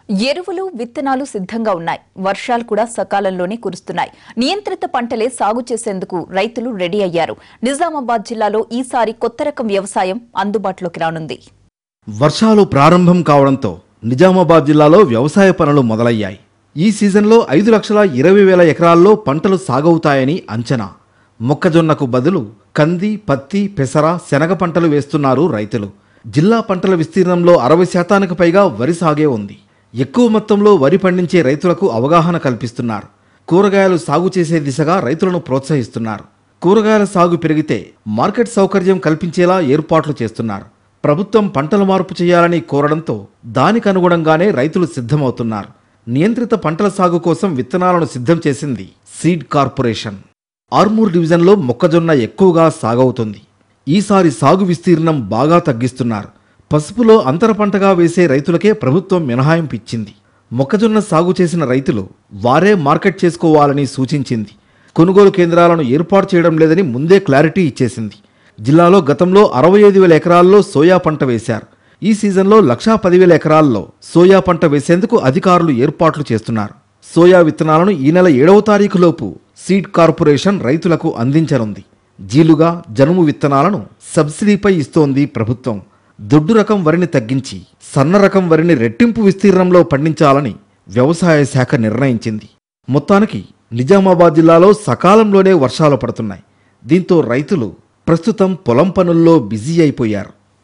ఎరువులు విత్తనాలు సిద్ధంగా ఉన్నాయి వర్షాలు కూడా సకాలంలోనే కురుస్తున్నాయి నియంత్రిత పంటలే సాగు చేసేందుకు రైతులు రెడీ అయ్యారు నిజామాబాద్ జిల్లాలో ఈసారి కొత్త రకం వ్యవసాయం అందుబాటులోకి రానుంది వర్షాలు ప్రారంభం కావడంతో నిజామాబాద్ జిల్లాలో వ్యవసాయ పనులు మొదలయ్యాయి ఈ సీజన్లో ఐదు లక్షల ఇరవై వేల ఎకరాల్లో పంటలు సాగవుతాయని అంచనా మొక్కజొన్నకు బదులు కంది పత్తి పెసర శనగ పంటలు వేస్తున్నారు రైతులు జిల్లా పంటల విస్తీర్ణంలో అరవై శాతానికి పైగా వరి సాగే ఉంది ఎక్కువ మొత్తంలో వరి పండించే రైతులకు అవగాహన కల్పిస్తున్నారు కూరగాయలు సాగు చేసే దిశగా రైతులను ప్రోత్సహిస్తున్నారు కూరగాయల సాగు పెరిగితే మార్కెట్ సౌకర్యం కల్పించేలా ఏర్పాట్లు చేస్తున్నారు ప్రభుత్వం పంటల మార్పు చేయాలని కోరడంతో దానికి అనుగుణంగానే రైతులు సిద్ధమవుతున్నారు నియంత్రిత పంటల సాగు కోసం విత్తనాలను సిద్ధం చేసింది సీడ్ కార్పొరేషన్ ఆర్మూర్ డివిజన్లో మొక్కజొన్న ఎక్కువగా సాగవుతుంది ఈసారి సాగు విస్తీర్ణం బాగా తగ్గిస్తున్నారు పసుపులో అంతర పంటగా వేసే రైతులకే ప్రభుత్వం మినహాయింపు ఇచ్చింది మొక్కజొన్న సాగు చేసిన రైతులు వారే మార్కెట్ చేసుకోవాలని సూచించింది కొనుగోలు కేంద్రాలను ఏర్పాటు చేయడం లేదని ముందే క్లారిటీ ఇచ్చేసింది జిల్లాలో గతంలో అరవై ఐదు వేల ఎకరాల్లో సోయా పంట వేశారు ఈ సీజన్లో లక్షా పదివేల ఎకరాల్లో సోయా పంట వేసేందుకు అధికారులు ఏర్పాట్లు చేస్తున్నారు సోయా విత్తనాలను ఈ నెల ఏడవ తారీఖు లోపు సీడ్ కార్పొరేషన్ రైతులకు అందించనుంది జీలుగా జనుము విత్తనాలను సబ్సిడీపై ఇస్తోంది ప్రభుత్వం దొడ్డు రకం వరిని తగ్గించి సన్న రకం వరిని రెట్టింపు విస్తీర్ణంలో పండించాలని వ్యవసాయ శాఖ నిర్ణయించింది మొత్తానికి నిజామాబాద్ జిల్లాలో సకాలంలోనే వర్షాలు పడుతున్నాయి దీంతో రైతులు ప్రస్తుతం పొలం పనుల్లో బిజీ అయిపోయారు